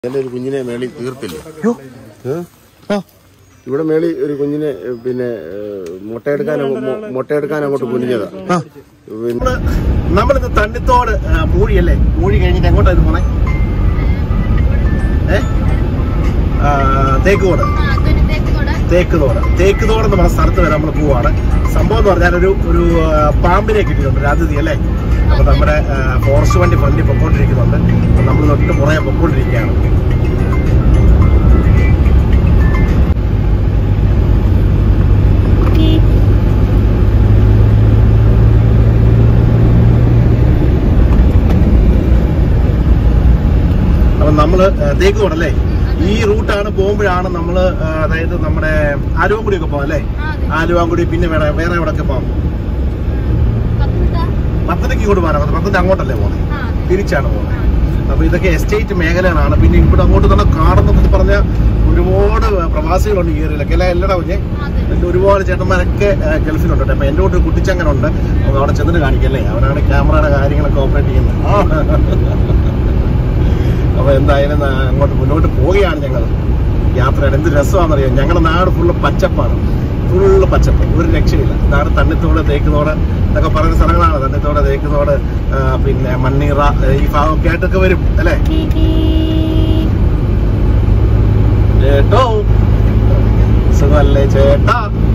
ഇന്നലെ ഒരു കുഞ്ഞിനെ മേളി തീർത്തില്ല യോ. ഏ? ആ. ഇവിടെ മേളി ഒരു കുഞ്ഞിനെ ഏ, പിന്നെ ഏ, മുട്ടയെടുക്കാൻ അങ്ങോ- മു- മുട്ടയെടുക്കാൻ അങ്ങോട്ട് കുനിഞ്ഞതാ ആ. പിന്നെ നമ്മളിന്ന് തണ്ണിത്തോട് ആ, മൂഴിയല്ലേ മൂഴി കഴിഞ്ഞിട്ട് എങ്ങോട്ടായിരുന്നു പോണേ ഏ ആ, തേക്കുതോട് തേക്കുതോട് തേക്കുതോട് എന്ന് പറഞ്ഞ സ്ഥലത്ത് വരെ നമ്മൾ പോവാണ് സംഭവം എന്ന് പറഞ്ഞാൽ ഒരു ഒരു ആ, പാമ്പിനെ കിട്ടിയിട്ടുണ്ട് ഒരു അതിഥി അല്ലേ അപ്പൊ നമ്മുടെ ആ, ഫോറസ്റ്റ് വണ്ടി ഫ്രണ്ടിൽ പൊക്കോണ്ടിരിക്കുന്നുണ്ട് അപ്പൊ നമ്മൾ തൊട്ട് പുറകെ പൊക്കോണ്ടിരിക്കുകയാണ് അപ്പൊ നമ്മള് ആ, തേക്കുതോട് അല്ലേ ഈ റൂട്ടാണ് പോകുമ്പോഴാണ് നമ്മള് ആ, അതായത് നമ്മുടെ ആലുവാങ്കുടിയൊക്കെ പോകാം അല്ലേ ആലുവാങ്കുടി പിന്നെ വേറെ വേറെ എവിടെയൊക്കെ പോകാം പത്തനയ്ക്ക് ഇങ്ങോട്ട് പോകാൻ പത്തനംതിട്ട അങ്ങോട്ടല്ലേ പോകുന്നത് തിരിച്ചാണ് പോകുന്നത് അപ്പൊ ഇതൊക്കെ എസ്റ്റേറ്റ് മേഖലകളാണ് പിന്നെ ഇവിടെ അങ്ങോട്ട് തന്നെ കാടെന്നൊക്കെ പറഞ്ഞ ഒരുപാട് പ്രവാസികളുണ്ട് ഈ ഏരിയയിലൊക്കെ അല്ലെ എല്ലാടാ കുഞ്ഞെ എന്റെ ഒരുപാട് ചേട്ടന്മാരൊക്കെ ആ, ഗൾഫിലുണ്ട് കേട്ടോ. അപ്പൊ എന്റെ കൂട്ട് കുട്ടിച്ചങ്ങനുണ്ട് നമുക്ക് അവിടെ ചെന്നിട്ട് കാണിക്കല്ലേ അവരാണ് ക്യാമറയുടെ കാര്യങ്ങളൊക്കെ ഓപ്പറേറ്റ് ചെയ്യുന്നത് അപ്പൊ എന്തായാലും നാ- അങ്ങോട്ട് മുന്നോട്ട് പോവുകയാണ് ഞങ്ങൾ യാത്രയാണ് എന്ത് രസമാണെന്നറിയാം ഞങ്ങളുടെ നാട് ഫുള്ള് പച്ചപ്പാണ് ഫുള്ള് പച്ചപ്പ് ഒരു രക്ഷയില്ല ഇതാണ് തണ്ണിത്തോട് തേക്കുന്നോട് എന്നൊക്കെ പറയുന്ന സ്ഥലങ്ങളാണ് തണ്ണിത്തോട് തേക്കുന്നോട് ആ, പിന്നെ മണ്ണീറ ഈ ഭാഗമൊക്കെ ആയിട്ടൊക്കെ വരും അല്ലേ ചേട്ടോ സുഖമല്ലേ ചേട്ടാ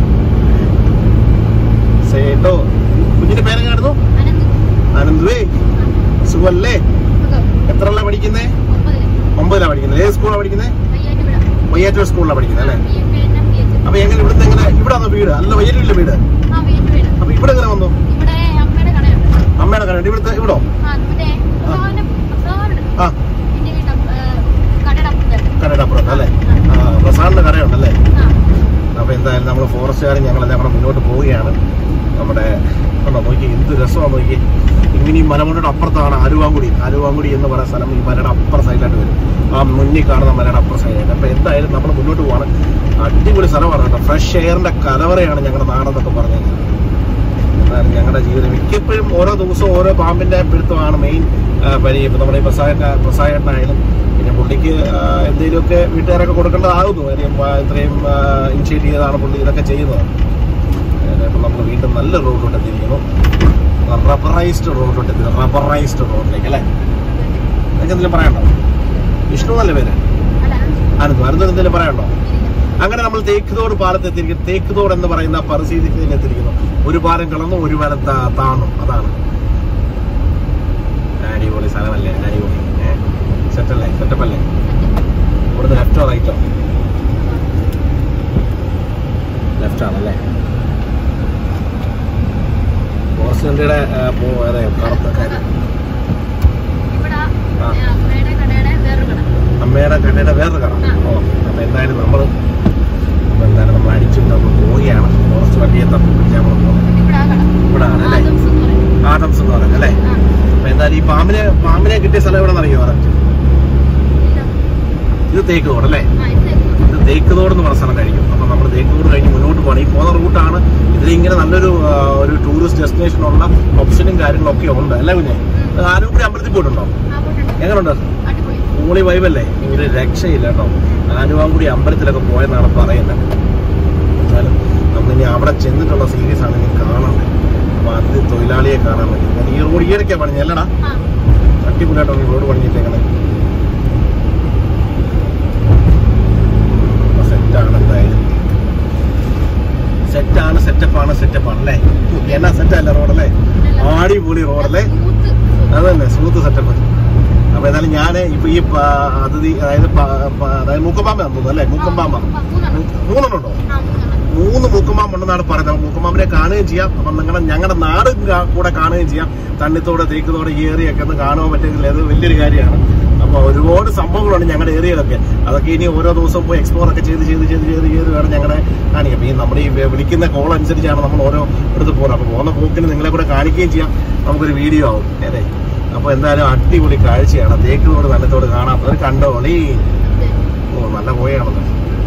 ചേട്ടോ കുഞ്ഞിന്റെ പേരെങ്ങായിരുന്നു അനന്തുവേ സുഖമല്ലേ എത്രല്ല പഠിക്കുന്നേ ഒമ്പതിലാ പഠിക്കുന്നത് ഏത് സ്കൂളാണ് പഠിക്കുന്നത് വയ്യാറ്റൂർ സ്കൂളിലാണ് പഠിക്കുന്നത് അല്ലേ അപ്പൊ എങ്ങനെ ഇവിടുത്തെ എങ്ങനെ ഇവിടെ വന്നോ വീട് അല്ല വയ്യാറ്റൂരിലെ വീട് അപ്പൊ ഇവിടെ എങ്ങനെ വന്നു അമ്മയുടെ കട ഇവിടുത്തെ ഇവിടോ ആ കടയുടെ അപ്പുറത്ത് അല്ലേ ആ പ്രസാദിന്റെ കടയുണ്ടല്ലേ അപ്പൊ എന്തായാലും നമ്മൾ ഫോറസ്റ്റുകാരും ഞങ്ങളെല്ലാം കൂടെ മുന്നോട്ട് പോവുകയാണ് നമ്മുടെ കണ്ടോ നോക്കി എന്ത് രസമാണ് നോക്കി ഇങ്ങനെ ഈ മലമുണ്ടയുടെ അപ്പുറത്താണ് ആലുവാങ്കുടി ആലുവാങ്കുടി എന്ന് പറയുന്ന സ്ഥലം ഈ മലയുടെ അപ്പുറ സൈഡിലായിട്ട് വരും ആ മുന്നിൽ കാണുന്ന മലയുടെ അപ്പുറ സൈഡിലായിട്ട് അപ്പൊ എന്തായാലും നമ്മൾ മുന്നോട്ട് പോവാണ് അടിപൊളി സ്ഥലമാണ് കേട്ടോ ഫ്രഷ് എയറിന്റെ കലവറയാണ് ഞങ്ങളുടെ നാടെന്നൊക്കെ പറഞ്ഞു കഴിഞ്ഞാൽ എന്നാലും ഞങ്ങളുടെ ജീവിതം മിക്കപ്പോഴും ഓരോ ദിവസവും ഓരോ പാമ്പിന്റെ പിടുത്തമാണ് മെയിൻ പരി ഇപ്പൊ നമ്മുടെ ഈ പ്രസാദ പ്രസാദേട്ടനായാലും പിന്നെ പുള്ളിക്ക് ആ, എന്തെങ്കിലുമൊക്കെ വീട്ടുകാരൊക്കെ കൊടുക്കേണ്ടതാകുന്നു കാര്യം ആ, ഇത്രയും ഇനിഷ്യേറ്റ് ചെയ്താണ് പുള്ളി ഇതൊക്കെ ചെയ്യുന്നത് ഇപ്പം നമ്മൾ വീണ്ടും നല്ല റോഡിലോട്ട് എത്തിയിരിക്കുന്നു റബ്ബറൈസ്ഡ് റോഡിലോട്ട് എത്തി റബ്ബറൈസ്ഡ് റോഡിലേക്ക് അല്ലേ നിങ്ങൾക്ക് എന്തെങ്കിലും പറയണ്ടോ വിഷ്ണു നല്ല പേര് ആനന്ദ് ആനന്ദ് എന്തെങ്കിലും പറയണ്ടോ അങ്ങനെ നമ്മൾ തേക്കുതോട് പാലത്ത് എത്തിയിരിക്കുന്നു തേക്കുതോട് എന്ന് പറയുന്ന പരിസ്ഥിതിയിൽ എത്തിയിരിക്കുന്നു ഒരു പാലം കിളന്നു ഒരു പാലം താ- താണു അതാണ് അടിപൊളി സ്ഥലമല്ലേ അടിപൊളി സെറ്റല്ലേ സെറ്റപ്പ് അല്ലേ ഇവിടുന്ന് ലെഫ്റ്റോ റൈറ്റോ ലെഫ്റ്റ് ആണല്ലേ ഫോറസ്റ്റിന്റെ അതെ കറുത്ത കാര്യം അമ്മയുടെ കടയുടെ വേറൊരു കട ഓ അപ്പൊ എന്തായാലും നമ്മൾ അപ്പൊ എന്തായാലും നമ്മൾ അടിച്ചിട്ട് നമ്മൾ പോവുകയാണ് ഫോറസ്റ്റ് വണ്ടിയെ തപ്പി പിടിച്ചാൽ നമ്മൾ പോകുന്നത് ഇവിടെ ആണ് അല്ലേ ആദംസ് എന്ന് പറയുന്നത് അല്ലേ അപ്പൊ എന്തായാലും ഈ പാമ്പിനെ പാമ്പിനെ കിട്ടിയ സ്ഥലം എവിടെ അറിയോ കറക്റ്റ് ഇത് തേക്കുതോട് അല്ലേ ഇത് തേക്കുതോട് എന്ന് പറഞ്ഞ സ്ഥലം കഴിക്കും അപ്പൊ നമ്മൾ തേക്കുതോട് കഴിഞ്ഞ് മുന്നോട്ട് പോകണം ഈ പോകുന്ന റൂട്ടാണ് ഇതിൽ ഇങ്ങനെ നല്ലൊരു ആ, ഒരു ടൂറിസ്റ്റ് ഡെസ്റ്റിനേഷൻ ഉള്ള ഓപ്ഷനും കാര്യങ്ങളൊക്കെ ഉണ്ട് അല്ലേ കുഞ്ഞെ ആരോഗ്യ അമ്പലത്തിൽ പോയിട്ടുണ്ടോ എങ്ങനെയുണ്ട് കൂളി വൈബല്ലേ ഒരു രക്ഷയില്ല കേട്ടോ ആനുവാങ്കുടി അമ്പലത്തിലൊക്കെ പോയെന്നാണ് പറയുന്നത് എന്നാലും നമ്മളിനി അവിടെ ചെന്നിട്ടുള്ള സീരീസ് ആണ് ഇനി കാണാൻ അപ്പൊ അത് തൊഴിലാളിയെ കാണാൻ പറ്റും ഞാൻ ഈ റോഡ് ഈയിടയ്ക്കാ പണിഞ്ഞ അല്ലടാ അടിപൊളിയായിട്ടാണ് റോഡ് പണിഞ്ഞിട്ടേക്കണേ സെറ്റാണ് എന്തായാലും സെറ്റാണ് സെറ്റപ്പാണ് സെറ്റപ്പാണ് അല്ലേ എന്നാ സെറ്റല്ല റോഡല്ലേ അടിപൊളി റോഡല്ലേ അത് തന്നെ സ്മൂത്ത് സെറ്റപ്പ് അപ്പൊ ഏതായാലും ഞാൻ ഇപ്പൊ ഈ പ- അതിഥി അതായത് പ- പ- അതായത് മൂക്കമ്പാമ്പ തോന്നുന്നു അല്ലേ മൂക്കമ്പാമ്പ മൂന്നെണ്ണുണ്ടോ മൂന്ന് മൂക്കമ്പാമ്പ് ഉണ്ടെന്നാണ് പറയുന്നത് മൂക്കമ്പാമ്പിനെ കാണുകയും ചെയ്യാം അപ്പം നിങ്ങളുടെ ഞങ്ങളുടെ നാട് കാ- കൂടെ കാണുകയും ചെയ്യാം തണ്ണിത്തോട് തേക്കുതോട് ഈ ഏരിയയൊക്കെ ഒന്ന് കാണുവാൻ പറ്റുന്നില്ല അത് വലിയൊരു കാര്യമാണ് അപ്പോൾ ഒരുപാട് സംഭവങ്ങളുണ്ട് ഞങ്ങളുടെ ഏരിയയിലൊക്കെ അതൊക്കെ ഇനി ഓരോ ദിവസവും പോയി എക്സ്പ്ലോർ ഒക്കെ ചെയ്ത് ചെയ്ത് ചെയ്ത് ചെയ്ത് ചെയ്ത് വേണം ഞങ്ങളെ കാണിക്കാം അപ്പൊ ഈ നമ്മുടെ ഈ വി- വിളിക്കുന്ന കോൾ അനുസരിച്ചാണ് നമ്മൾ ഓരോ ഇടത്ത് പോകുന്നത് അപ്പോൾ പോകുന്ന പോക്കിന് നിങ്ങളെ കൂടെ കാണിക്കുകയും ചെയ്യാം നമുക്കൊരു വീഡിയോ ആവും അതെ അപ്പോൾ എന്തായാലും അടിപൊളി കാഴ്ചയാണ് തേക്കുതോട് തണ്ണത്തോട് കാണാം അത് കണ്ടോളി ഓ നല്ല പോയാണല്ലോ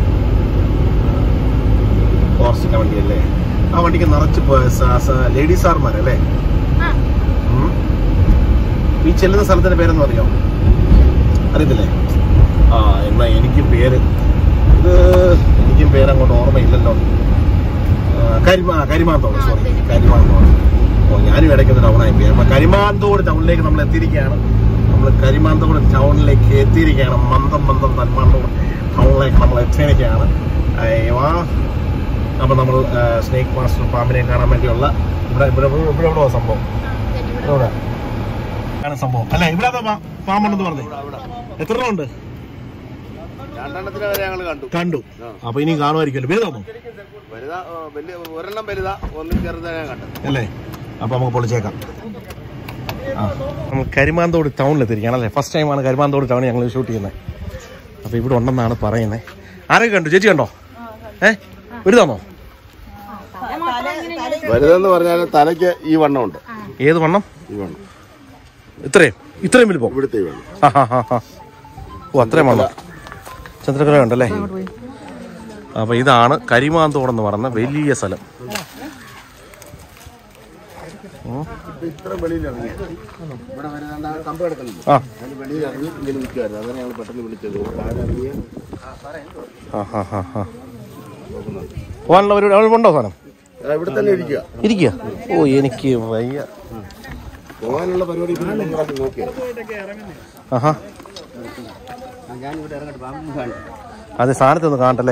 ഫോറസ്റ്റിന്റെ വണ്ടിയല്ലേ ആ വണ്ടിക്ക് നിറച്ച് ലേഡീസ് സാർമാരല്ലേ ഉം. ഈ ചെല്ലുന്ന സ്ഥലത്തിന്റെ പേരെന്ന് അറിയോ അറിയത്തില്ലേ ആ കരിമാ കരിമാന്തോട് സോറി കരിമാന്തോട് ഓ ഞാനും ഇടയ്ക്ക് ടൗണായി പോയി അപ്പൊ കരിമാന്തോട് ടൗണിലേക്ക് നമ്മൾ എത്തിയിരിക്കുകയാണ് നമ്മൾ കരിമാന്തോട് ടൗണിലേക്ക് എത്തിയിരിക്കുകയാണ് മന്ദം മന്ദം തന്മാന്തോട് ടൗണിലേക്ക് നമ്മൾ എത്തിയിരിക്കുകയാണ് അയ്യോ അപ്പൊ നമ്മൾ സ്നേക്ക് മാസ്റ്റർ പാമ്പിനെ കാണാൻ വേണ്ടിയുള്ള ഇവിടെ ഇവിടെ ഇവിടെ ഇവിടെ സംഭവം ഇവിടെ ആണ് സംഭവം അല്ല ഇവിടെ പാമ്പുണ്ടെന്ന് പറഞ്ഞേ എത്ര എണ്ണം ഉണ്ട് രണ്ടെണ്ണത്തിന് വരെ ഞങ്ങൾ കണ്ടു കണ്ടു ആ. അപ്പൊ ഇനി കാണുമായിരിക്കുമല്ലോ വലുതാണോ വലുതാ ആ, വലിയ ഒരെണ്ണം വലുതാ ഒന്നും ചെറുതാ കണ്ടത് അല്ലേ അപ്പൊ നമുക്ക് പൊളിച്ചേക്കാം നമ്മൾ കരിമാന്തോട് ടൗണിലെത്തിരിക്കുകയാണ് അല്ലേ ഫസ്റ്റ് ടൈമാണ് കരിമാന്തോട് ടൗൺ ഞങ്ങൾ ഷൂട്ട് ചെയ്യുന്നത് അപ്പൊ ഇവിടെ ഉണ്ടെന്നാണ് പറയുന്നത് ആരൊക്കെ കണ്ടു ചേച്ചി കണ്ടോ ഏ വലുതാണോ വലുതെന്ന് പറഞ്ഞാൽ തലയ്ക്ക് ഈ വണ്ണം ഉണ്ട് ഏത് വണ്ണം ഈ വണ്ണം ഇത്രയും ഇത്രയും വലിപ്പം ഇവിടുത്തെ ഈ വണ്ണം ആ ഹാ ഹാ ഹാ ഓ അത്രയും വണ്ണം ചന്ദ്രക്കര ഉണ്ടല്ലേ അപ്പൊ ഇതാണ് കരിമാന്തോടെന്ന് പറഞ്ഞ വലിയ സ്ഥലം ഇപ്പൊ ഇത്ര വെളിയിൽ ഇറങ്ങി ഇവിടെ വരുന്ന കമ്പ് കിടക്കുന്നുണ്ട് ആ അതിന് വെളിയിൽ ഇറങ്ങി ഇങ്ങനെ നിൽക്കുമായിരുന്നു അതാണ് ഞങ്ങൾ പെട്ടെന്ന് വിളിച്ചത് താഴെ ഇറങ്ങിയ ആ ഹാ ഹാ ഹാ പോകാനുള്ള ഒരു അവിടെ ഉണ്ടോ സാധനം ആ, ഇവിടെ തന്നെ ഇരിക്കുക ഇരിക്കുക ഓ എനിക്ക് വയ്യ പോകാനുള്ള പരിപാടി ഇപ്പൊ നിങ്ങളൊക്കെ നോക്കിയത് ആഹാ ഞാനിവിടെ ഇറങ്ങട്ടെ പാമ്പ് കാണും അതെ സാധനത്തെ ഒന്ന് കാണട്ടല്ലേ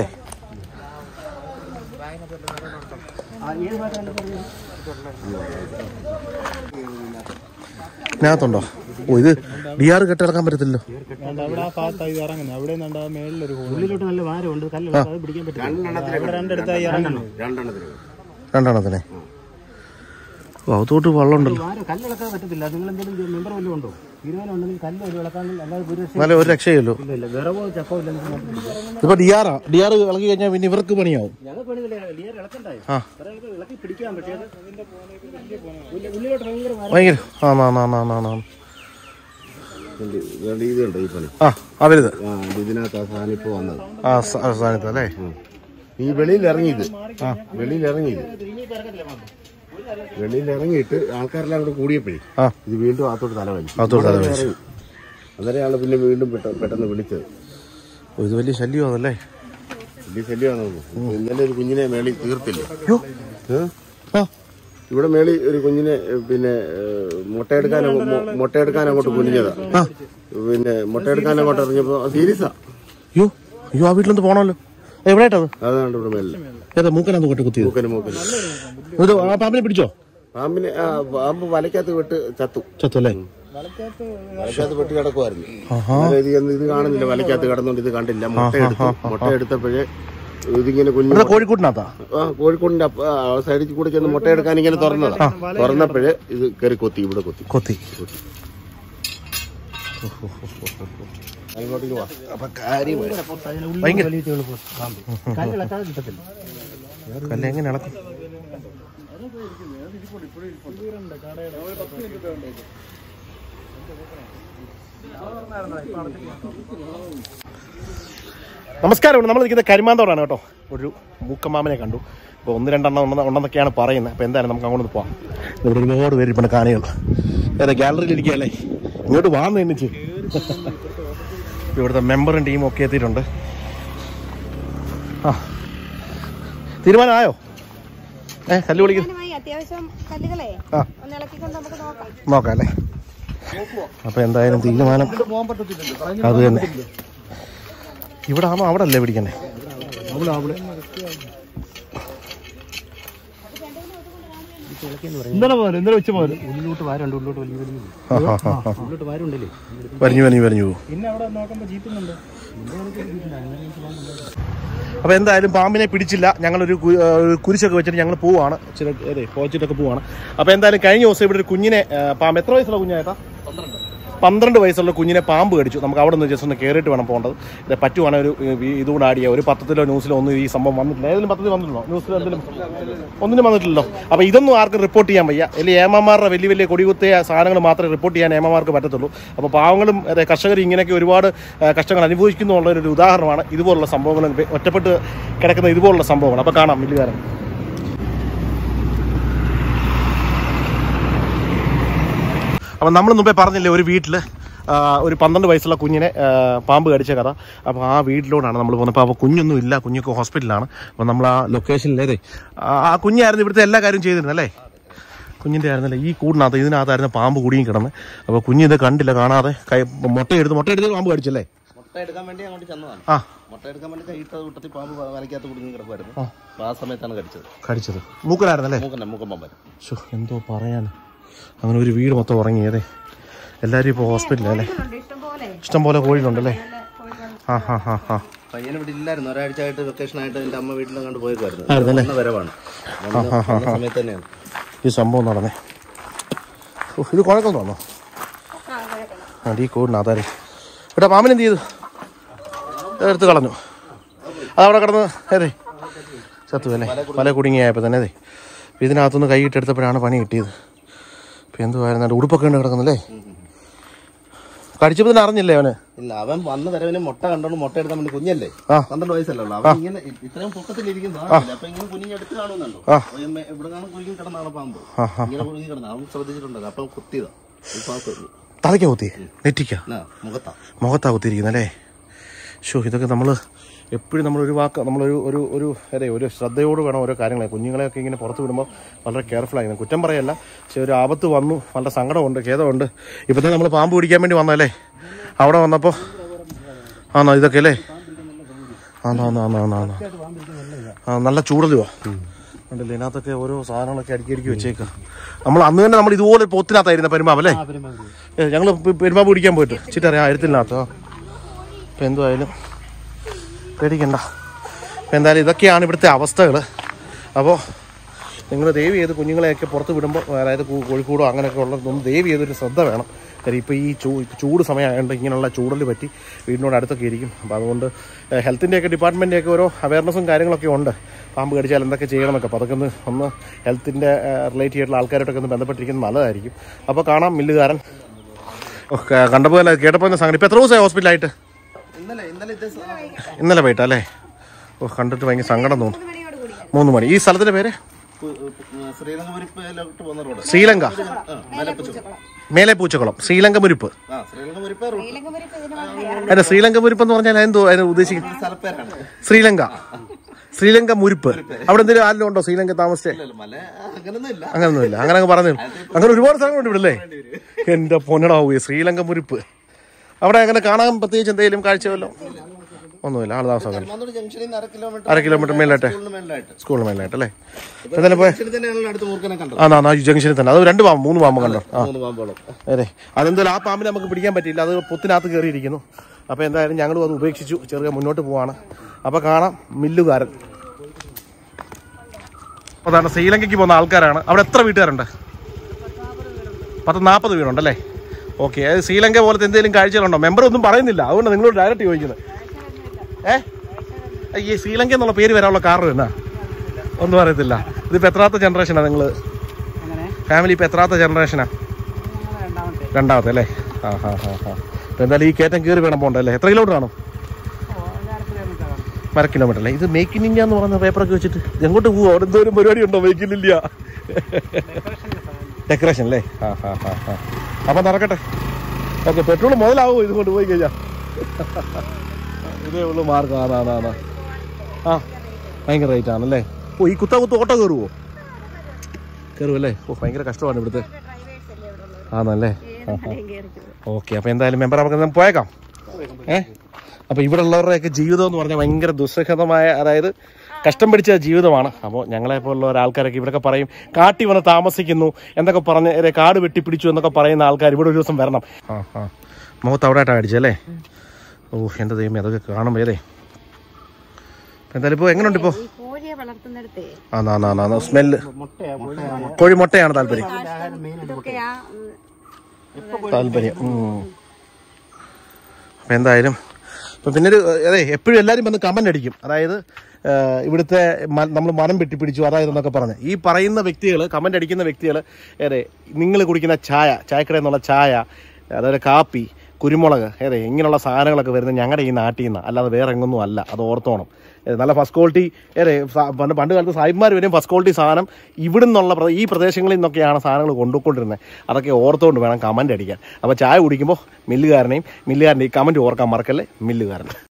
ഇതിനകത്തുണ്ടോ ഓ ഇത് ഡി ആർ കെട്ടിറക്കാൻ പറ്റത്തില്ലല്ലോ അവിടെ ആ ഭാഗത്തായി ഇത് ഇറങ്ങുന്നത് അവിടെ നിന്നുണ്ട് ആ മേളിലൊരു ഉള്ളിലോട്ട് നല്ല ഭാരമുണ്ട് കല്ല് അത് പിടിക്കാൻ പറ്റും രണ്ടെണ്ണത്തിന് രണ്ടിടത്തായി ഇറങ്ങുന്നത് രണ്ടെണ്ണത്തിന് രണ്ടെണ്ണത്തിനെ ഓ അതോട്ട് വെള്ളമുണ്ടല്ലോ ഭാരം കല്ലിളക്കാൻ പറ്റത്തില്ല നിങ്ങൾ എന്തെങ്കിലും മെമ്പർ വല്ലതും ഉണ്ടോ തീരുമാനം ഉണ്ടെങ്കിൽ കല്ല് ഒരു ഇളക്കാൻ അല്ലാതെ ഒരു രക്ഷയും എന്നാലും ഒരു രക്ഷയല്ലോ ഇല്ല ഇല്ല വിറവോ ചക്കോ ഇല്ലെങ്കിൽ നമുക്ക് പിടിക്കാം. ഇപ്പൊ ഡി ആറാ ഡി ആർ ഇളക്കി കഴിഞ്ഞാൽ പിന്നെ ഇവർക്ക് പണിയാവും ഞങ്ങൾ പണിതില്ല ലിയർ ഇളക്കണ്ടായി ആ വേറെ ആൾക്ക് ഇളക്കി പിടിക്കാൻ പക്ഷേ അത് ഉള്ളിൽ- ഉള്ളിലോട്ട് ഭയങ്കര ഭാരം. ഭയങ്കര ആ നാ നാ നാ നാ നാ ഉണ്ട്. ഇതുണ്ട്, ഇത് കണ്ടോ ഈ പണി ആ അവരിത് ആ ഇതിനകത്ത് ആ സാധനം ഇപ്പൊ വന്നത് ആ സ- ആ സ്ഥാനത്ത് അല്ലേ ഈ വെളിയിൽ ഇറങ്ങിയത് ആ വെളിയിൽ ഇറങ്ങിയത് വെളിയിൽ ഇറങ്ങിയിട്ട് ആൾക്കാരെല്ലാം കൂടെ കൂടിയപ്പോഴേ ആ ഇത് വീണ്ടും അകത്തോട്ട് തല വലിച്ചു അകത്തോട്ട് തല വലിച്ചു. അന്നേരം ആള് പിന്നെ വീണ്ടും പെട്ട- പെട്ടെന്ന് വിളിച്ചത് ഓ, ഇത് വലിയ ശല്യമാണല്ലേ വലിയ ശല്യമാണെന്ന് തോന്നുന്നു ഇന്നലെ ഒരു കുഞ്ഞിനെ മേളി തീർത്തില്ലേ യോ ഏ? ആ ഇവിടെ മേളി ഒരു കുഞ്ഞിനെ ഏ, പിന്നെ ഏ, മുട്ടയെടുക്കാൻ അങ്ങോ- മൊ- മുട്ടയെടുക്കാൻ അങ്ങോട്ട് കുനിഞ്ഞതാ ആ പിന്നെ മുട്ടയെടുക്കാൻ അങ്ങോട്ട് ഇറങ്ങിയപ്പോ സീരിയസാ അയ്യോ അയ്യോ ആ വീട്ടിലൊന്ന് പോണല്ലോ എവിടെയായിട്ടത് അതാണ് ഇവിടെ മേളിൽ ഏതാ മൂക്കനകത്ത് കൊട്ടി കുത്തിയത് മൂക്കന് മൂക്കന് ഇത് ആ പാമ്പിനെ പിടിച്ചോ പാമ്പിനെ ആ, പാമ്പ് വലക്കകത്ത് വിട്ട് ചത്തു ചത്തു അല്ലേ വലക്കകത്ത് വെട്ടി കിടക്കുമായിരുന്നു ആഹാ അന്നേരം ഇത് ഇത് ഇത് കാണുന്നില്ല വലക്കകത്ത് കിടന്നുകൊണ്ട് ഇത് കണ്ടില്ല മുട്ട എടുത്തു മുട്ട എടുത്തപ്പോഴേ ഇതിങ്ങനെ കുഞ്ഞു ഇവിടെ കോഴിക്കോട്ടിനകത്താ ആ കോഴിക്കോടിന്റെ അപ്പ- ആ സൈഡിൽ കൂടെ ചെന്ന് മുട്ടയെടുക്കാൻ ഇങ്ങനെ തുറന്നതാ തുറന്നപ്പോഴേ ഇത് കയറി കൊത്തി ഇവിടെ കൊത്തി കൊത്തി അങ്ങോട്ടേക്ക് വാ അപ്പൊ കാര്യം അതിന് ഭയങ്കര വലിയ എളുപ്പം പാമ്പ് കല്ല് ഇളക്കാതെ കിട്ടത്തില്ല കല്ല് എങ്ങനെ ഇളക്കും നമസ്കാരം നമ്മൾ നിൽക്കുന്നത് കരിമാന്തോടാണ് കേട്ടോ ഒരു മൂക്കമ്മാമനെ കണ്ടു ഇപ്പോൾ ഒന്ന് രണ്ടെണ്ണം ഉണ്ടെന്ന് ഉണ്ടെന്നൊക്കെയാണ് പറയുന്നത് അപ്പോൾ എന്തായാലും നമുക്ക് അങ്ങോട്ട് പോവാം ഇവിടെ ഒരുപാട് പേര് ഇപ്പം കാണികൾ ഏതാ ഗാലറിയിൽ ഇരിക്കുകയല്ലേ ഇങ്ങോട്ട് വാന്ന് എണ്ണിച്ച് ഇവിടുത്തെ മെമ്പറും ടീമും ഒക്കെ എത്തിയിട്ടുണ്ട് ആ തീരുമാനമായോ ഏ കല്ല് വിളിക്കുന്നു തീരുമാനമായി അത്യാവശ്യം കല്ലുകളെ ആ ഒന്ന് ഇളക്കിക്കൊണ്ട് നമുക്ക് നോക്കാം നോക്കാം അല്ലേ അപ്പൊ എന്തായാലും തീരുമാനം അത് തന്നെ ഇവിടെ ആണോ അവിടെ അല്ലേ പിടിക്കണ്ടേ ഇന്നലെ പോലെ ഇന്നലെ ഉച്ച പോലെ ഉള്ളിലോട്ട് വാരുണ്ട് ഉള്ളിലോട്ട് വലിയ വലിയ ആ, ആ, ആ, ആ. ഉള്ളിലോട്ട് വാരുണ്ടല്ലേ വരിഞ്ഞു വരിഞ്ഞു വരിഞ്ഞു പോകും പിന്നെ അവിടെ നോക്കുമ്പോൾ ജീപ്പുന്നുണ്ട് അപ്പൊ എന്തായാലും പാമ്പിനെ പിടിച്ചില്ല ഞങ്ങളൊരു കു- ആ, ഒരു കുരിശൊക്കെ വെച്ചിട്ട് ഞങ്ങൾ പോവാണ് ചില അതെ പോച്ചിട്ടൊക്കെ പോവാണ് അപ്പൊ എന്തായാലും കഴിഞ്ഞ ദിവസം ഇവിടെ ഒരു കുഞ്ഞിനെ ആ, പാമ്പ് എത്ര വയസ്സുള്ള കുഞ്ഞായിട്ടാ പന്ത്രണ്ട് വയസ്സുള്ള കുഞ്ഞിനെ പാമ്പ് കടിച്ചു നമുക്ക് അവിടെ നിന്ന് ജസ്റ്റ് ഒന്ന് കയറിയിട്ട് വേണം പോകേണ്ടത് ഇത് പറ്റുവാണെങ്കിൽ ഒരു ഈ ഇതുകൂടെ ആഡ് ചെയ്യുക ഒരു പത്രത്തിലോ ന്യൂസിലോ ഒന്നും ഈ സംഭവം വന്നിട്ടില്ല ഏതെങ്കിലും പത്രത്തിൽ വന്നിട്ടുണ്ടോ ന്യൂസിലോ എന്തെങ്കിലും ഒന്നിനും വന്നിട്ടില്ലല്ലോ അപ്പോൾ ഇതൊന്നും ആർക്കും റിപ്പോർട്ട് ചെയ്യാൻ വയ്യ അല്ലെങ്കിൽ ഏമാമാരുടെ വലിയ വലിയ കൊടികുത്തിയ സാധനങ്ങൾ മാത്രമേ റിപ്പോർട്ട് ചെയ്യാൻ ഏമാമാർക്ക് പറ്റത്തുള്ളൂ അപ്പോൾ പാവങ്ങളും അതെ കർഷകർ ഇങ്ങനെയൊക്കെ ഒരുപാട് ആ, കഷ്ടങ്ങൾ അനുഭവിക്കുന്നു എന്നുള്ളൊരു ഉദാഹരണമാണ് ഇതുപോലുള്ള സംഭവങ്ങൾ ഒറ്റപ്പെട്ട് കിടക്കുന്ന ഇതുപോലുള്ള സംഭവങ്ങൾ അപ്പോൾ കാണാം വലിയ അപ്പം നമ്മൾ മുമ്പേ പറഞ്ഞില്ലേ ഒരു വീട്ടിൽ ആ, ഒരു പന്ത്രണ്ട് വയസ്സുള്ള കുഞ്ഞിനെ ആ, പാമ്പ് കടിച്ച കഥ അപ്പോൾ ആ വീട്ടിലോട്ടാണ് നമ്മൾ പോകുന്നത് അപ്പോൾ അപ്പോൾ കുഞ്ഞൊന്നും ഇല്ല കുഞ്ഞൊക്കെ ഹോസ്പിറ്റലിലാണ് അപ്പോൾ നമ്മൾ ആ ലൊക്കേഷനിലേതേ ആ കുഞ്ഞായിരുന്നു ഇവിടുത്തെ എല്ലാ കാര്യവും ചെയ്തിരുന്നത് അല്ലേ കുഞ്ഞിൻ്റെ ആയിരുന്നല്ലേ ഈ കൂടിനകത്ത് ഇതിനകത്തായിരുന്നു പാമ്പ് കുടുങ്ങി കിടന്ന് അപ്പോൾ കുഞ്ഞ് ഇത് കണ്ടില്ല കാണാതെ കൈ മുട്ടയെടുത്ത് മുട്ടയെടുത്ത് പാമ്പ് കടിച്ചല്ലേ മുട്ട എടുക്കാൻ വേണ്ടി അങ്ങോട്ട് ചെന്നതാണ് ആ മുട്ട എടുക്കാൻ വേണ്ടി കൈയിട്ട കൂട്ടത്തിൽ പാമ്പ് വലക്കകത്ത് കുടുങ്ങി കിടക്കുമായിരുന്നു അപ്പൊ ആ സമയത്താണ് കടിച്ചത് കടിച്ചത് മൂക്കലായിരുന്നല്ലേ മൂക്കന്നെ മൂക്കമ്പം വരും ശോ, എന്തോ പറയാൻ അങ്ങനെ ഒരു വീട് മൊത്തം ഉറങ്ങിയതേ എല്ലാവരും ഇപ്പോൾ ഹോസ്പിറ്റലല്ലേ ഇഷ്ടം പോലെ ഇഷ്ടം പോലെ കോഴികളുണ്ടല്ലേ ആ ഹാ ഹാ ഹാ പയ്യൻ ഇവിടെ ഇല്ലായിരുന്നു ഒരാഴ്ച ആയിട്ട് വെക്കേഷൻ ആയിട്ട് എന്റെ അമ്മ വീട്ടിൽ കണ്ട് പോയേക്കുമായിരുന്നു ആയിരുന്നല്ലേ? വന്ന വരവാണ് വന്ന- വന്ന സമയത്ത് തന്നെയാണ് ഈ സംഭവം നടന്നേ ഓ ഇത് കുഴക്കം തോന്നോ ആ ഈ കൂടിനകത്താരെ ഇവിടെ മാമൻ എന്ത് ചെയ്തു ഇത് എടുത്ത് കളഞ്ഞു അതവിടെ കിടന്ന് അതെ ചത്തു അല്ലേ പല കുടുങ്ങിയായപ്പോൾ തന്നെ അതെ അപ്പം ഇതിനകത്തുനിന്ന് കൈയിട്ടെടുത്തപ്പോഴാണ് പണി കിട്ടിയത് ഇപ്പം എന്തുവായിരുന്നു അതിൻ്റെ ഉടുപ്പൊക്കെ ഉണ്ട് കിടക്കുന്നല്ലേ കടിച്ചപ്പോൾ തന്നെ അറിഞ്ഞില്ലേ അവന് ഇല്ല അവൻ വന്ന വരവിന് മുട്ട കണ്ടോണ്ട് മുട്ട എടുക്കാൻ വേണ്ടി കുഞ്ഞല്ലേ ആ. പന്ത്രണ്ട് വയസ്സല്ലേ ഉള്ളൂ അവൻ ഇങ്ങനെ ഇ- ഇത്രയും പൊക്കത്തിലിരിക്കുന്നു അപ്പൊ ഇങ്ങനെ കുഞ്ഞിഞ്ഞെടുത്ത് കാണുന്നുണ്ടോ ആ. ഇവിടെ കാണും കുലുങ്ങി കിടന്നാണ് പാമ്പ് ആ, ആ. ഇങ്ങനെ കുലുങ്ങി കിടന്ന അവൻ ശ്രദ്ധിച്ചിട്ടുണ്ടല്ലോ അപ്പം കുത്തിയതാ ഈ പാമ്പ് തലയ്ക്ക കുത്തി നെറ്റിക്ക എന്നാ മുഖത്താ മുഖത്താ കുത്തിയിരിക്കുന്നല്ലേ ഷോ ഇതൊക്കെ നമ്മൾ എപ്പോഴും നമ്മളൊരു വാക്ക് നമ്മളൊരു ഒരു ഒരു അതെ ഒരു ശ്രദ്ധയോട് വേണം ഓരോ കാര്യങ്ങളെ കുഞ്ഞുങ്ങളെയൊക്കെ ഇങ്ങനെ പുറത്ത് വിടുമ്പോൾ വളരെ കെയർഫുൾ ആയിരുന്നു കുറ്റം പറയല്ല പക്ഷെ ഒരു ആപത്ത് വന്നു നല്ല സങ്കടമുണ്ട് ഖേദമുണ്ട് ഇപ്പം തന്നെ നമ്മൾ പാമ്പ് പിടിക്കാൻ വേണ്ടി വന്നല്ലേ അവിടെ വന്നപ്പോൾ ആണോ ഇതൊക്കെ അല്ലേ ആണോ ആണോ ആണോ ആണോ ആണോ ആ നല്ല ചൂടലുവാ ഉണ്ടല്ലേ ഇതിനകത്തൊക്കെ ഓരോ സാധനങ്ങളൊക്കെ അടുക്കി അടുക്കി വെച്ചേക്കാം നമ്മൾ അന്ന് തന്നെ നമ്മൾ ഇതുപോലെ ഒരു പോത്തിനകത്തായിരുന്നു പെരുമാവ് അല്ലേ ഞങ്ങൾ പെരുമാവ് പിടിക്കാൻ പോയിട്ട് ചിറ്ററിയാം അരുത്തിനകത്തോ ഇപ്പം എന്തുമായാലും പേടിക്കണ്ട ഇപ്പം എന്തായാലും ഇതൊക്കെയാണ് ഇവിടുത്തെ അവസ്ഥകൾ അപ്പോൾ നിങ്ങൾ ദയവ് ചെയ്ത് കുഞ്ഞുങ്ങളെയൊക്കെ പുറത്ത് വിടുമ്പോൾ അതായത് കൂ- കോഴിക്കോടോ അങ്ങനെയൊക്കെ ഉള്ളതൊന്നും ദയവ് ചെയ്തൊരു ശ്രദ്ധ വേണം കാര്യം ഇപ്പോൾ ഈ ചൂ ചൂട് സമയമായതുകൊണ്ട് ഇങ്ങനെയുള്ള ചൂടൽ പറ്റി വീടിനോട് അടുത്തൊക്കെ ഇരിക്കും അപ്പോൾ അതുകൊണ്ട് ഹെൽത്തിൻ്റെയൊക്കെ ഡിപ്പാർട്ട്മെൻറ്റിൻ്റെയൊക്കെ ഓരോ അവയർനെസ്സും കാര്യങ്ങളൊക്കെ ഉണ്ട് പാമ്പ് കടിച്ചാൽ എന്തൊക്കെ ചെയ്യണമെന്നൊക്കെ അപ്പോൾ അതൊക്കെ ഒന്ന് ഒന്ന് ഹെൽത്തിൻ്റെ റിലേറ്റ് ചെയ്തിട്ടുള്ള ആൾക്കാരോട്ടൊക്കെ ഒന്ന് ബന്ധപ്പെട്ടിരിക്കുന്നത് നല്ലതായിരിക്കും അപ്പോൾ കാണാം മില്ലുകാരൻ ഓ, ക- കണ്ടപ്പോൾ തന്നെ കേട്ടപ്പോൾ തന്നെ സംഗതി ഇപ്പോൾ എത്ര ദിവസമായി ഹോസ്പിറ്റലായിട്ട് ഇന്നലെ ഇന്നലെ ഇത് സ- ഇന്നലെ പോയിട്ടാ അല്ലേ ഓ കണ്ടിട്ട് ഭയങ്കര സങ്കടം തോന്നും മൂന്ന് മണി ഈ സ്ഥലത്തിന്റെ പേര് പു- പു- ശ്രീലങ്ക മുരിപ്പിലോട്ട് പോകുന്ന റോഡ് ശ്രീലങ്ക ആ മേലപ്പച്ചു മേലെ പൂച്ചക്കുളം ശ്രീലങ്ക മുരിപ്പ് ആ ശ്രീലങ്ക മുരിപ്പ് റൂട്ട് ശ്രീലങ്കപുരിപ്പ് ഇതിന് മാത്രമേ അല്ല ശ്രീലങ്ക മുരിപ്പ് എന്ന് പറഞ്ഞാൽ എന്തോ അതിന് ഉദ്ദേശിക്കുന്നത് സ്ഥലപ്പേരാണ് ശ്രീലങ്ക ശ്രീലങ്ക മുരിപ്പ് അവിടെ എന്തെങ്കിലും ആരെങ്കിലും ഉണ്ടോ ശ്രീലങ്ക താമസിച്ചേ ഇല്ലല്ലോ, മല അങ്ങനൊന്നും ഇല്ല അങ്ങനൊന്നുമില്ല അങ്ങനെ അങ്ങ് പറഞ്ഞു അങ്ങനെ ഒരുപാട് സ്ഥലങ്ങളുണ്ട് ഇവിടെ അല്ലേ എന്റെ പൊന്നടാവൂ ശ്രീലങ്ക മുരിപ്പ് അവിടെ അങ്ങനെ കാണാൻ പ്രത്യേകിച്ച് എന്തെങ്കിലും കാഴ്ച വല്ലോ ഒന്നുമില്ല ആൾ താമസമൊക്കെ കരുമാന്നൂർ ജംഗ്ഷനിൽ നിന്ന് അര കിലോമീറ്റർ അര കിലോമീറ്റർ മേലായിട്ട് സ്കൂളിന് മേളിലായിട്ട് സ്കൂളിന് മേലായിട്ട് അല്ലേ എന്തായാലും പോയ ജംഗ്ഷനിൽ തന്നെയാണ് അടുത്ത് മൂർക്കനെ കണ്ടത് ആ നാ ജംഗ്ഷനിൽ തന്നെ അത് രണ്ട് പാമ്പ് മൂന്ന് പാമ്പ് കണ്ടോ ആ മൂന്ന് പാമ്പോളം അതെ അതെന്തായാലും ആ പാമ്പിനെ നമുക്ക് പിടിക്കാൻ പറ്റിയില്ല അത് പൊത്തിനകത്ത് കയറിയിരിക്കുന്നു അപ്പോൾ എന്തായാലും ഞങ്ങളും അത് ഉപേക്ഷിച്ചു ചെറുതെ മുന്നോട്ട് പോവാണ് അപ്പോൾ കാണാം മില്ലുകാരൻ അപ്പോൾ അതാണ് ശ്രീലങ്കയ്ക്ക് പോകുന്ന ആൾക്കാരാണ് അവിടെ എത്ര വീട്ടുകാരുണ്ട് പത്ത് നാൽപ്പത് വീടുണ്ടല്ലേ ഓക്കെ അത് ശ്രീലങ്ക പോലത്തെ എന്തെങ്കിലും കാഴ്ചകളുണ്ടോ മെമ്പർ ഒന്നും പറയുന്നില്ല അതുകൊണ്ട് നിങ്ങളോട് ഡയറക്റ്റ് ചോദിക്കുന്നത് ഏ ഈ ശ്രീലങ്ക എന്നുള്ള പേര് വരാനുള്ള കാരണം എന്നാ ഒന്നും അറിയത്തില്ല ഇതിപ്പോൾ എത്രാമത്തെ ജനറേഷനാണ് നിങ്ങൾ ഫാമിലി ഇപ്പോൾ എത്രാമത്തെ ജനറേഷനാ രണ്ടാമത്തെ അല്ലേ ആ ഹാ ഹാ ഹാ അപ്പോൾ എന്തായാലും ഈ കയറ്റം കയറി വേണം പോകണ്ടല്ലേ എത്ര കിലോമീറ്റർ കാണും അര കിലോമീറ്റർ അല്ലേ ഇത് മേക്ക് ഇൻ ഇന്ത്യ എന്ന് പറയുന്ന പേപ്പറൊക്കെ വെച്ചിട്ട് ഇത് എങ്ങോട്ട് പോവോ അവിടെ എന്തോരം പരിപാടി ഉണ്ടോ മേക്ക് ഇൻ ഇന്ത്യ ഡെക്കറേഷൻ അല്ലേ ആ ഹാ ഹാ ഹാ അപ്പം നടക്കട്ടെ ഓക്കെ പെട്രോൾ മുതലാവോ ഇത് കൊണ്ട് പോയി കഴിഞ്ഞാൽ ഇതേ ഉള്ളൂ മാർഗം ആണാ ആണാ ആ ഭയങ്കര റേറ്റ് ആണല്ലേ ഓ ഈ കുത്ത കുത്ത് ഓട്ടോ കയറുവോ കയറുമല്ലേ ഓ ഭയങ്കര കഷ്ടമാണ് ഇവിടുത്തെ ആണല്ലേ ഓക്കെ അപ്പോൾ എന്തായാലും മെമ്പർ നമുക്ക് ഒന്ന് പോയേക്കാം ഏ അപ്പോൾ ഇവിടെ ഉള്ളവരുടെയൊക്കെ ജീവിതം എന്ന് പറഞ്ഞാൽ ഭയങ്കര ദുസ്സഹതമായ അതായത് കഷ്ടം പിടിച്ച ജീവിതമാണ് അപ്പോൾ ഞങ്ങളെ പോലുള്ള ഒരാൾക്കാരൊക്കെ ഇവിടെയൊക്കെ പറയും കാട്ടി വന്ന് താമസിക്കുന്നു എന്നൊക്കെ പറഞ്ഞ് ഏറെ കാട് വെട്ടിപ്പിടിച്ചു എന്നൊക്കെ പറയുന്ന ആൾക്കാർ ഇവിടെ ഒരു ദിവസം വരണം ആ ആ മുഖത്ത് അവിടെ ആയിട്ടാണ് അടിച്ചല്ലേ ഓ എൻ്റെ ദൈവമേ അതൊക്കെ കാണുമ്പോൾ ഏതേ എന്തായാലും ഇപ്പോൾ എങ്ങനെയുണ്ട് ഇപ്പോൾ ഈ കോഴിയെ വളർത്തുന്നിടത്തേ ആ നാ നാ നാ സ്മെല്ല് കോഴി മുട്ടയാണ് താല്പര്യം ഇതൊക്കെയാ ഉം, താല്പര്യം ഉം. അപ്പം എന്തായാലും ഇപ്പം പിന്നെ ഒരു അതെ എപ്പോഴും എല്ലാവരും വന്ന് കമൻ്റ് അടിക്കും അതായത് ആ, ഇവിടുത്തെ നമ്മൾ മരം വെട്ടിപ്പിടിച്ചു അതായത് എന്നൊക്കെ പറഞ്ഞ് ഈ പറയുന്ന വ്യക്തികൾ കമൻ്റ് അടിക്കുന്ന വ്യക്തികൾ അതെ നിങ്ങൾ കുടിക്കുന്ന ചായ ചായക്കടയിൽ നിന്നുള്ള ചായ അതുപോലെ കാപ്പി കുരുമുളക് ഏതെ ഇങ്ങനെയുള്ള സാധനങ്ങളൊക്കെ വരുന്നത് ഞങ്ങളുടെ ഈ നാട്ടിൽ നിന്ന് അല്ലാതെ വേറെ എങ്ങൊന്നും അല്ല അത് ഓർത്തോണം ഏ, നല്ല ഫസ്റ്റ് ക്വാളിറ്റി ഏതെ സ- പണ്ട് പണ്ട് കാലത്ത് സാഹിബ്മാർ വരെയും ഫസ്റ്റ് ക്വാളിറ്റി സാധനം ഇവിടെ നിന്നുള്ള പ്ര- ഈ പ്രദേശങ്ങളിൽ നിന്നൊക്കെയാണ് സാധനങ്ങൾ കൊണ്ടുകൊണ്ടിരുന്നത് അതൊക്കെ ഓർത്തുകൊണ്ട് വേണം കമൻ്റ് അടിക്കാൻ അപ്പോൾ ചായ കുടിക്കുമ്പോൾ മില്ലുകാരനെയും മില്ലുകാരൻ്റെ ഈ കമൻറ്റ് ഓർക്കാൻ മറക്കല്ലേ മില്ലുകാരൻ